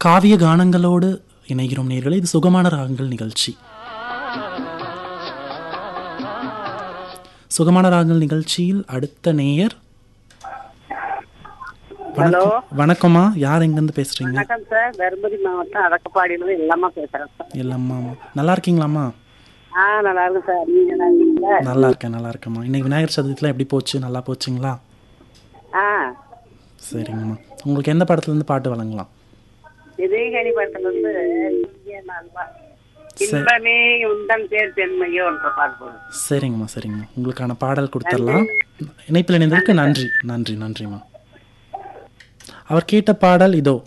காவிய கானங்களோடு இணைகிறோம் நேர்களே இது சுகமான ராகங்கள் நிகழ்ச்சி சுகமான ராகங்கள் நிகழ்ச்சியில் அடுத்த நேயர் ஹலோ வணக்கம் வணக்கம்மா யார் எங்கேருந்து பேசுறீங்க வணக்கம் சார் தருமபுரி மாவட்டம் அடக்கப்பாடியிலிருந்து இல்லம்மா பேசுறேன் சார் இல்லம்மா நல்லா இருக்கீங்களாம்மா ஆ நல்லா இருக்கும் சார் நீங்க நல்லா இருக்கீங்களா நல்லா இருக்கேன் நல்லா இருக்கேம்மா இன்னைக்கு விநாயகர் சதுர்த்திலாம் எப்படி போச்சு நல்லா போச்சுங்களா ஆ சரிங்கம்மா உங்களுக்கு எந்த படத்துலேருந்து பாட்டு வழங்கலாம் விஜயகணி படத்துல இருந்து நீயே நான் வா. இன்பமே உந்தன் பேர் தென்மையோ என்ற பாட்டு போடுங்க சரிங்கம்மா சரிங்கம்மா உங்களுக்கான பாடல் கொடுத்துடலாம் இணைப்பில் இணைந்ததற்கு நன்றி நன்றி நன்றிம்மா அவர் கேட்ட பாடல் இதோ